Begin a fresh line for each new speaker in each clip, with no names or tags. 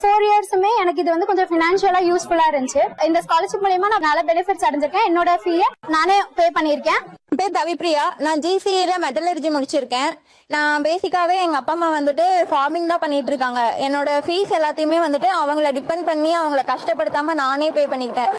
four இயர்ஸுமே எனக்கு இது வந்து கொஞ்சம் பினான்சியலா யூஸ்ஃபுல்லா இருந்துச்சு இந்த ஸ்காலர்ஷிப் மூலியமா நான் நல்ல பெனிஃபிட்ஸ் அடைஞ்சிருக்கேன் என்னோட ஃபீயை நானே பே பண்ணியிருக்கேன்
என் பேர் தவிப்ரியா நான் ஜிசிஏல மெட்டலர்ஜி முடிச்சிருக்கேன் நான் பேசிக்காவே எங்க அப்பா அம்மா வந்துட்டு ஃபார்மிங் தான் பண்ணிட்டு இருக்காங்க என்னோட ஃபீஸ் எல்லாத்தையுமே வந்துட்டு அவங்கள டிபெண்ட் பண்ணி அவங்கள கஷ்டப்படுத்தாம நானே பே பண்ணிக்கிட்டேன்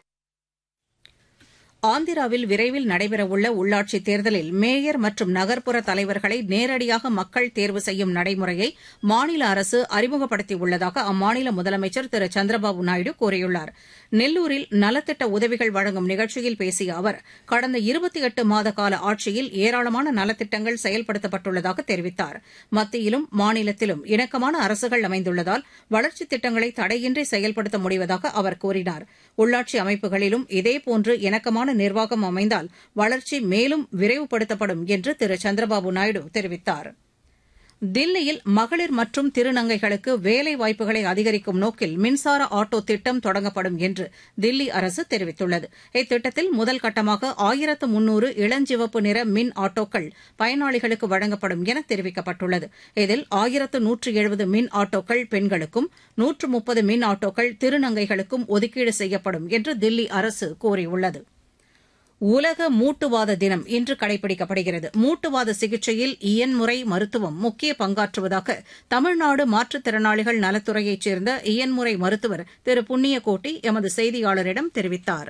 ஆந்திராவில் விரைவில் நடைபெறவுள்ள உள்ளாட்சித் தேர்தலில் மேயர் மற்றும் நகர்ப்புற தலைவர்களை நேரடியாக மக்கள் தேர்வு செய்யும் நடைமுறையை மாநில அரசு அறிமுகப்படுத்தியுள்ளதாக அம்மாநில முதலமைச்சர் திரு சந்திரபாபு நாயுடு கூறியுள்ளார் நெல்லூரில் நலத்திட்ட உதவிகள் வழங்கும் நிகழ்ச்சியில் பேசிய அவர் கடந்த இருபத்தி எட்டு மாத கால ஆட்சியில் ஏராளமான நலத்திட்டங்கள் செயல்படுத்தப்பட்டுள்ளதாக தெரிவித்தார் மத்தியிலும் மாநிலத்திலும் இணக்கமான அரசுகள் அமைந்துள்ளதால் வளர்ச்சித் திட்டங்களை தடையின்றி செயல்படுத்த முடிவதாக அவர் கூறினார் உள்ளாட்சி அமைப்புகளிலும் இதேபோன்று இணக்கமான நிர்வாகம் அமைந்தால் வளர்ச்சி மேலும் விரைவுபடுத்தப்படும் என்று திரு சந்திரபாபு நாயுடு தெரிவித்தார் தில்லியில் மகளிர் மற்றும் திருநங்கைகளுக்கு வேலை வாய்ப்புகளை அதிகரிக்கும் நோக்கில் மின்சார ஆட்டோ திட்டம் தொடங்கப்படும் என்று தில்லி அரசு தெரிவித்துள்ளது இத்திட்டத்தில் முதல் கட்டமாக ஆயிரத்து முன்னூறு இளஞ்சிவப்பு நிற மின் ஆட்டோக்கள் பயனாளிகளுக்கு வழங்கப்படும் என தெரிவிக்கப்பட்டுள்ளது இதில் ஆயிரத்து நூற்று எழுபது மின் ஆட்டோக்கள் பெண்களுக்கும் நூற்று முப்பது மின் ஆட்டோக்கள் திருநங்கைகளுக்கும் ஒதுக்கீடு செய்யப்படும் என்று தில்லி அரசு கூறியுள்ளது உலக மூட்டுவாத தினம் இன்று கடைபிடிக்கப்படுகிறது மூட்டுவாத சிகிச்சையில் இயன்முறை மருத்துவம் முக்கிய பங்காற்றுவதாக தமிழ்நாடு மாற்றுத்திறனாளிகள் நலத்துறையைச் சேர்ந்த இயன்முறை மருத்துவர் திரு புண்ணியகோட்டி எமது செய்தியாளரிடம் தெரிவித்தார்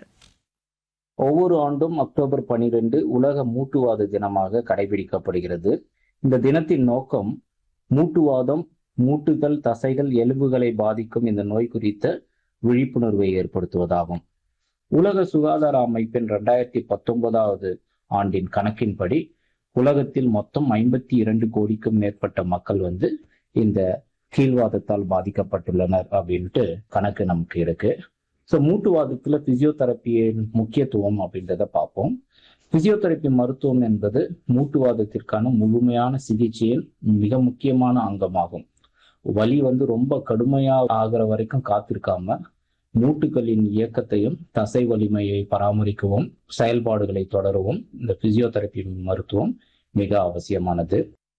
ஒவ்வொரு ஆண்டும் அக்டோபர் பனிரெண்டு உலக மூட்டுவாத தினமாக கடைபிடிக்கப்படுகிறது இந்த தினத்தின் நோக்கம் மூட்டுவாதம் மூட்டுகள் தசைகள் எலும்புகளை பாதிக்கும் இந்த நோய் குறித்த விழிப்புணர்வை ஏற்படுத்துவதாகும் உலக சுகாதார அமைப்பின் இரண்டாயிரத்தி பத்தொன்பதாவது ஆண்டின் கணக்கின்படி உலகத்தில் மொத்தம் ஐம்பத்தி இரண்டு கோடிக்கும் மேற்பட்ட மக்கள் வந்து இந்த கீழ்வாதத்தால் பாதிக்கப்பட்டுள்ளனர் அப்படின்ட்டு கணக்கு நமக்கு இருக்கு ஸோ மூட்டுவாதத்துல பிசியோதெரப்பியின் முக்கியத்துவம் அப்படின்றத பார்ப்போம் பிசியோதெரப்பி மருத்துவம் என்பது மூட்டுவாதத்திற்கான முழுமையான சிகிச்சையில் மிக முக்கியமான அங்கமாகும் வலி வந்து ரொம்ப கடுமையா ஆகிற வரைக்கும் காத்திருக்காம மூட்டுகளின் இயக்கத்தையும் தசை வலிமையை பராமரிக்கவும் செயல்பாடுகளை தொடரவும் இந்த பிசியோதெரப்பி மருத்துவம் மிக அவசியமானது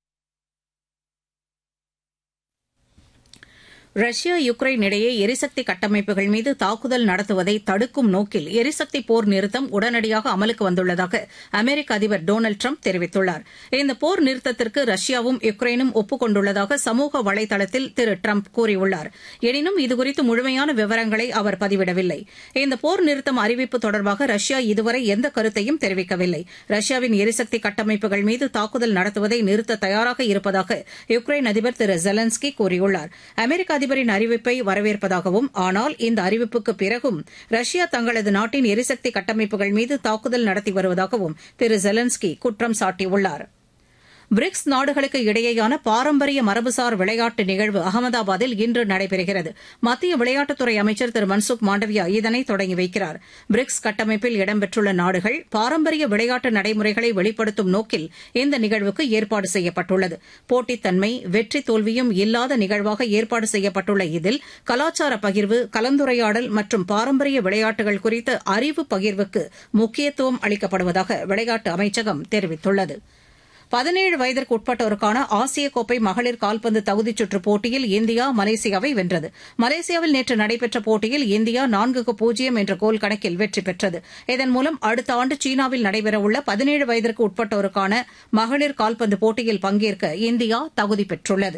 ரஷ்யா யுக்ரைன் இடையே எரிசக்தி கட்டமைப்புகள் மீது தாக்குதல் நடத்துவதை தடுக்கும் நோக்கில் எரிசக்தி போர் நிறுத்தம் உடனடியாக அமலுக்கு வந்துள்ளதாக அமெரிக்க அதிபர் டொனால்டு ட்ரம்ப் தெரிவித்துள்ளார் இந்த போர் நிறுத்தத்திற்கு ரஷ்யாவும் யுக்ரைனும் ஒப்புக் கொண்டுள்ளதாக சமூக வலைதளத்தில் திரு ட்ரம்ப் கூறியுள்ளார் எனினும் இதுகுறித்து முழுமையான விவரங்களை அவர் பதிவிடவில்லை இந்த போர் நிறுத்தம் அறிவிப்பு தொடர்பாக ரஷ்யா இதுவரை எந்த கருத்தையும் தெரிவிக்கவில்லை ரஷ்யாவின் எரிசக்தி கட்டமைப்புகள் மீது தாக்குதல் நடத்துவதை நிறுத்த தயாராக இருப்பதாக யுக்ரைன் அதிபர் திரு ஜெலன்ஸ்கி கூறியுள்ளார் அமெரிக்க அதிபரின் அறிவிப்பை வரவேற்பதாகவும் ஆனால் இந்த அறிவிப்புக்கு பிறகும் ரஷ்யா தங்களது நாட்டின் எரிசக்தி கட்டமைப்புகள் மீது தாக்குதல் நடத்தி வருவதாகவும் திரு ஜெலன்ஸ்கி குற்றம் சாட்டியுள்ளார் பிரிக்ஸ் நாடுகளுக்கு இடையேயான பாரம்பரிய மரபுசார் விளையாட்டு நிகழ்வு அகமதாபாத்தில் இன்று நடைபெறுகிறது மத்திய விளையாட்டுத்துறை அமைச்சர் திரு மன்சுக் மாண்டவியா இதனை தொடங்கி வைக்கிறார் பிரிக்ஸ் கட்டமைப்பில் இடம்பெற்றுள்ள நாடுகள் பாரம்பரிய விளையாட்டு நடைமுறைகளை வெளிப்படுத்தும் நோக்கில் இந்த நிகழ்வுக்கு ஏற்பாடு செய்யப்பட்டுள்ளது போட்டித்தன்மை வெற்றி தோல்வியும் இல்லாத நிகழ்வாக ஏற்பாடு செய்யப்பட்டுள்ள இதில் கலாச்சார பகிர்வு கலந்துரையாடல் மற்றும் பாரம்பரிய விளையாட்டுகள் குறித்த அறிவு பகிர்வுக்கு முக்கியத்துவம் அளிக்கப்படுவதாக விளையாட்டு அமைச்சகம் தெரிவித்துள்ளது பதினேழு வயதிற்கு உட்பட்டோருக்கான ஆசிய கோப்பை மகளிர் கால்பந்து தகுதிச் சுற்று போட்டியில் இந்தியா மலேசியாவை வென்றது மலேசியாவில் நேற்று நடைபெற்ற போட்டியில் இந்தியா நான்குக்கு பூஜ்ஜியம் என்ற கோல் கணக்கில் வெற்றி பெற்றது இதன் மூலம் அடுத்த ஆண்டு சீனாவில் நடைபெறவுள்ள பதினேழு வயதிற்கு உட்பட்டோருக்கான மகளிர் கால்பந்து போட்டியில் பங்கேற்க இந்தியா தகுதி பெற்றுள்ளது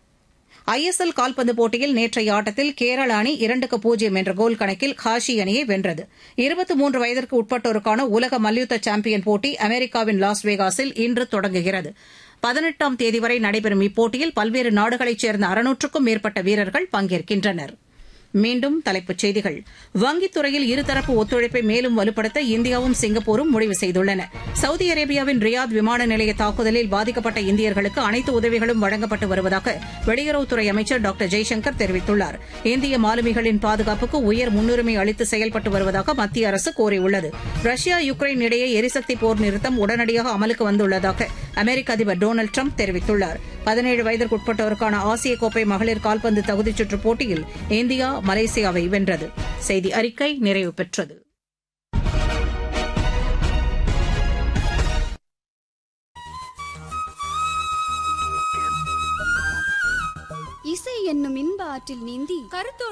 ஐஎஸ்எல் கால்பந்து போட்டியில் நேற்றைய ஆட்டத்தில் கேரள அணி இரண்டுக்கு பூஜ்ஜியம் என்ற கோல் கணக்கில் காஷி அணியை வென்றது இருபத்தி மூன்று வயதிற்கு உட்பட்டோருக்கான உலக மல்யுத்த சாம்பியன் போட்டி அமெரிக்காவின் லாஸ் வேகாஸில் இன்று தொடங்குகிறது பதினெட்டாம் தேதி வரை நடைபெறும் இப்போட்டியில் பல்வேறு நாடுகளைச் சேர்ந்த அறுநூற்றுக்கும் மேற்பட்ட வீரர்கள் பங்கேற்கின்றனர் மீண்டும் தலைப்புச் செய்திகள் வங்கித் துறையில் இருதரப்பு ஒத்துழைப்பை மேலும் வலுப்படுத்த இந்தியாவும் சிங்கப்பூரும் முடிவு செய்துள்ளன சவுதி அரேபியாவின் ரியாத் விமான நிலைய தாக்குதலில் பாதிக்கப்பட்ட இந்தியர்களுக்கு அனைத்து உதவிகளும் வழங்கப்பட்டு வருவதாக வெளியுறவுத்துறை அமைச்சர் டாக்டர் ஜெய்சங்கர் தெரிவித்துள்ளார் இந்திய மாலுமிகளின் பாதுகாப்புக்கு உயர் முன்னுரிமை அளித்து செயல்பட்டு வருவதாக மத்திய அரசு கூறியுள்ளது ரஷ்யா யுக்ரைன் இடையே எரிசக்தி போர் நிறுத்தம் உடனடியாக அமலுக்கு வந்துள்ளதாக அமெரிக்க அதிபர் டொனால்டு ட்ரம்ப் தெரிவித்துள்ளார் பதினேழு வயதிற்குட்பட்டோருக்கான ஆசிய கோப்பை மகளிர் கால்பந்து தகுதிச் சுற்றுப் போட்டியில் இந்தியா மலேசியாவை வென்றது செய்தி அறிக்கை நிறைவு பெற்றது
இசை என்னும் இன்ப காற்றில் நீந்தி கருத்தோடு